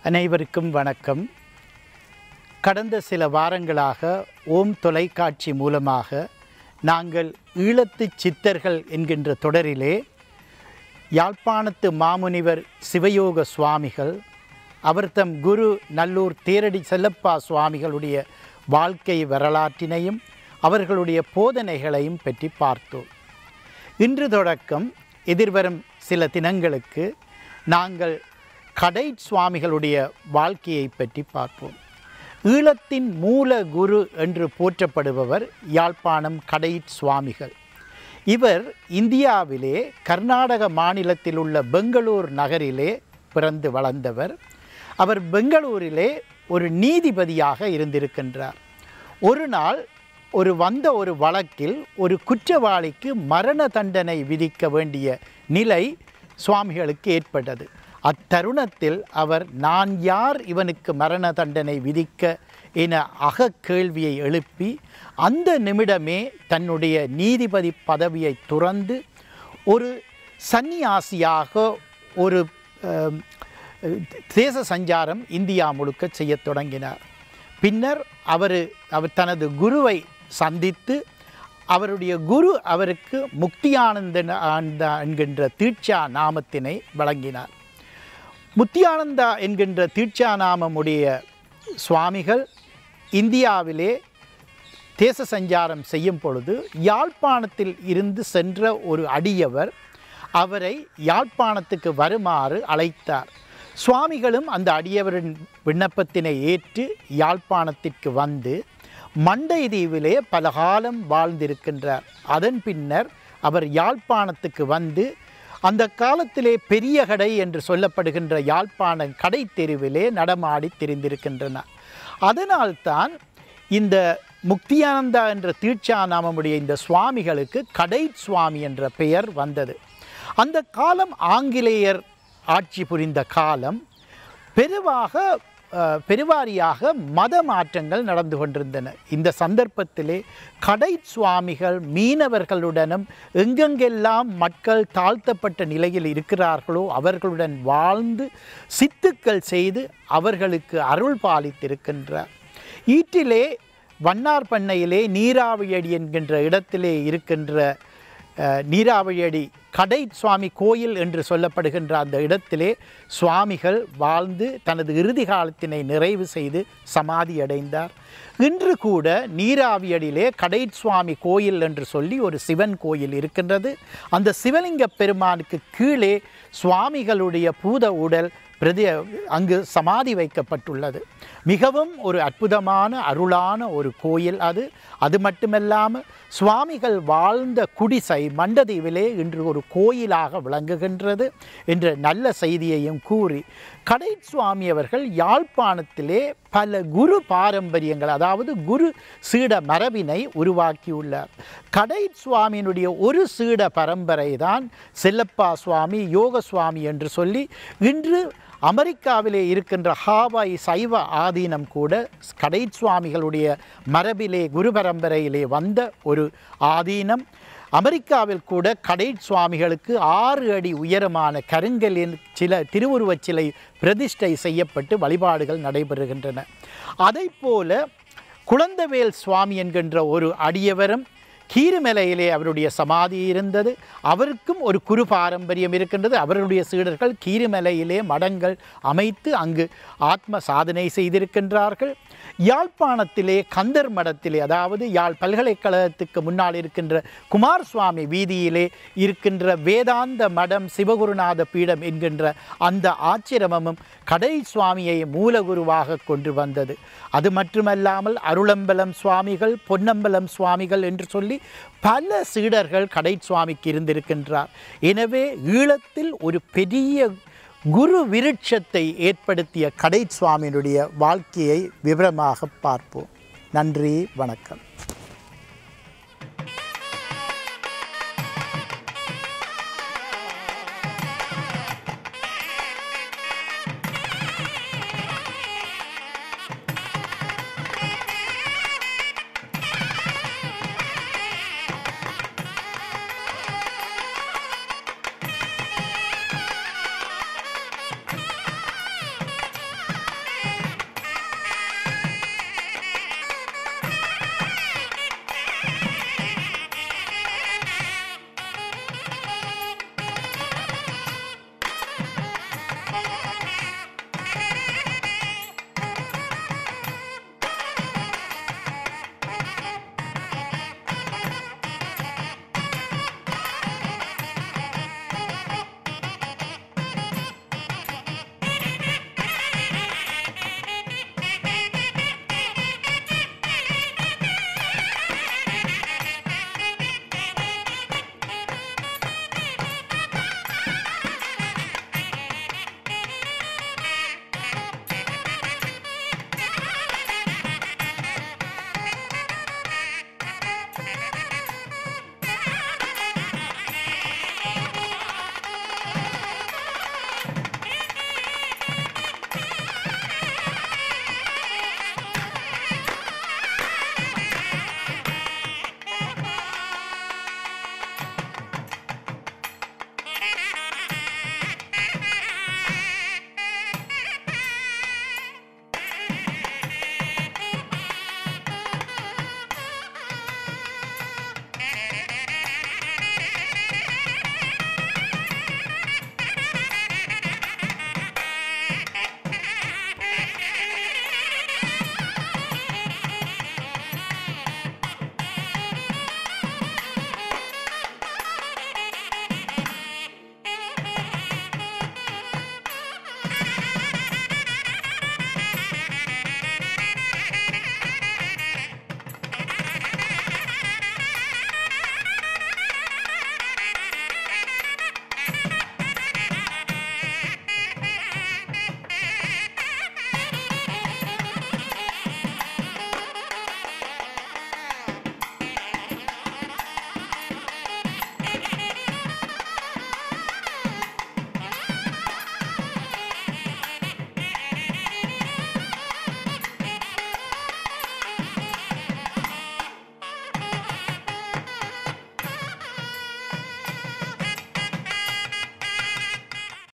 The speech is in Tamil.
அனைவருக்கும் வணக்கம் கடந்த சில வாரங்களாக ஓம் தொலைக்காட்சி மூலமாக நாங்கள் ஈழத்து சித்தர்கள் என்கின்ற தொடரிலே யாழ்ப்பாணத்து மாமுனிவர் சிவயோக சுவாமிகள் அவர் தம் குரு நல்லூர் தேரடி செல்லப்பா சுவாமிகளுடைய வாழ்க்கை வரலாற்றினையும் அவர்களுடைய போதனைகளையும் பற்றி பார்த்தோம் இன்று தொடக்கம் எதிர்வரும் சில தினங்களுக்கு நாங்கள் கடை சுவாமிகளுடைய வாழ்க்கையை பற்றி பார்ப்போம் ஈழத்தின் மூல குரு என்று போற்றப்படுபவர் யாழ்ப்பாணம் கடை சுவாமிகள் இவர் இந்தியாவிலே கர்நாடக மாநிலத்தில் உள்ள பெங்களூர் நகரிலே பிறந்து வளர்ந்தவர் அவர் பெங்களூரிலே ஒரு நீதிபதியாக இருந்திருக்கின்றார் ஒரு நாள் ஒரு வந்த ஒரு வழக்கில் ஒரு குற்றவாளிக்கு மரண தண்டனை விதிக்க வேண்டிய நிலை சுவாமிகளுக்கு ஏற்பட்டது அத்தருணத்தில் அவர் நான் யார் இவனுக்கு மரண தண்டனை விதிக்க என அகக்கேள்வியை எழுப்பி அந்த நிமிடமே தன்னுடைய நீதிபதி பதவியை துறந்து ஒரு சந்நியாசியாக ஒரு அஹ், தேச சஞ்சாரம் இந்தியா முழுக்க செய்யத் தொடங்கினார் பின்னர் அவர் அவர் தனது குருவை சந்தித்து அவருடைய குரு அவருக்கு முக்தியானந்தன் ஆனந்தா என்கின்ற தீட்சா நாமத்தினை வழங்கினார் முத்தியானந்தா என்கின்ற தீட்சா நாமமுடைய சுவாமிகள் இந்தியாவிலே தேச சஞ்சாரம் செய்யும் பொழுது யாழ்ப்பாணத்தில் இருந்து சென்ற ஒரு அடியவர் அவரை யாழ்ப்பாணத்துக்கு வருமாறு அழைத்தார் சுவாமிகளும் அந்த அடியவரின் விண்ணப்பத்தினை ஏற்று யாழ்ப்பாணத்திற்கு வந்து மண்டை தீவிலே பல காலம் வாழ்ந்திருக்கின்றார் அதன் பின்னர் அவர் யாழ்ப்பாணத்துக்கு வந்து அந்த காலத்திலே பெரிய கடை என்று சொல்லப்படுகின்ற யாழ்ப்பாண கடை தெருவிலே நடமாடி திரிந்திருக்கின்றனர் அதனால்தான் இந்த முக்தியானந்தா என்ற தீட்சா நாமமுடைய இந்த சுவாமிகளுக்கு கடை சுவாமி என்ற பெயர் வந்தது அந்த காலம் ஆங்கிலேயர் ஆட்சி புரிந்த காலம் பெருவாக அஹ், பெருவாரியாக மத மாற்றங்கள் நடந்து கொண்டிருந்தன இந்த சந்தர்ப்பத்திலே கடை சுவாமிகள் மீனவர்களுடனும் எங்கெங்கெல்லாம் மக்கள் தாழ்த்தப்பட்ட நிலையில் இருக்கிறார்களோ அவர்களுடன் வாழ்ந்து சித்துக்கள் செய்து அவர்களுக்கு அருள் பாலித்திருக்கின்றார் ஈட்டிலே வண்ணார் பண்ணையிலே நீராவியடி என்கின்ற இடத்திலே இருக்கின்ற அஹ், நீராவியடி கடை சுவாமி கோயில் என்று சொல்லப்படுகின்ற அந்த இடத்திலே சுவாமிகள் வாழ்ந்து தனது இறுதி காலத்தினை நிறைவு செய்து சமாதி அடைந்தார் இன்று கூட நீராவியடியிலே கடை சுவாமி கோயில் என்று சொல்லி ஒரு சிவன் கோயில் இருக்கின்றது அந்த சிவலிங்க பெருமானுக்கு கீழே சுவாமிகளுடைய பூத உடல் பிரதி அங்கு சமாதி வைக்கப்பட்டுள்ளது மிகவும் ஒரு அற்புதமான அருளான ஒரு கோயில் அது அது மட்டுமல்லாமல் சுவாமிகள் வாழ்ந்த குடிசை மண்டதீவிலே இன்று ஒரு கோயிலாக விளங்குகின்றது என்ற நல்ல செய்தியையும் கூறி கடை சுவாமி அவர்கள் யாழ்ப்பாணத்திலே பல குரு பாரம்பரியங்கள் அதாவது குரு சீட மரபினை உருவாக்கியுள்ளார் கடை சுவாமியினுடைய ஒரு சீட பரம்பரை தான் செல்லப்பா சுவாமி யோக சுவாமி என்று சொல்லி இன்று அமெரிக்காவிலே இருக்கின்ற ஹாவாய் சைவ ஆதீனம் கூட கடை சுவாமிகளுடைய மரபிலே குரு பரம்பரையிலே வந்த ஒரு ஆதீனம் அமெரிக்காவில் கூட கடை சுவாமிகளுக்கு ஆறு அடி உயரமான கருங்கலின் சில திருவுருவச் சிலை பிரதிஷ்டை செய்யப்பட்டு வழிபாடுகள் நடைபெறுகின்றன அதைப்போல குழந்தவேல் சுவாமி என்கின்ற ஒரு அடியவரும் கீருமலையிலே அவருடைய சமாதி இருந்தது அவருக்கும் ஒரு குரு பாரம்பரியம் இருக்கின்றது அவருடைய சீடர்கள் கீருமலையிலே மடங்கள் அமைத்து அங்கு ஆத்ம சாதனை செய்திருக்கின்றார்கள் யாழ்ப்பாணத்திலே கந்தர் மடத்திலே அதாவது யாழ் பல்கலைக்கழகத்துக்கு முன்னால் இருக்கின்ற குமார் சுவாமி வீதியிலே இருக்கின்ற வேதாந்த மடம் சிவகுருநாத பீடம் என்கின்ற அந்த ஆச்சிரமமும் கடை சுவாமியை மூலகுருவாக கொண்டு வந்தது அது மட்டுமல்லாமல் அருளம்பலம் சுவாமிகள் பொன்னம்பலம் சுவாமிகள் என்று சொல்லி பல சீடர்கள் கடை சுவாமிக்கு இருந்திருக்கின்றார் எனவே ஈழத்தில் ஒரு பெரிய குரு விருட்சத்தை ஏற்படுத்திய கடை சுவாமியினுடைய வாழ்க்கையை விவரமாக பார்ப்போம் நன்றி வணக்கம்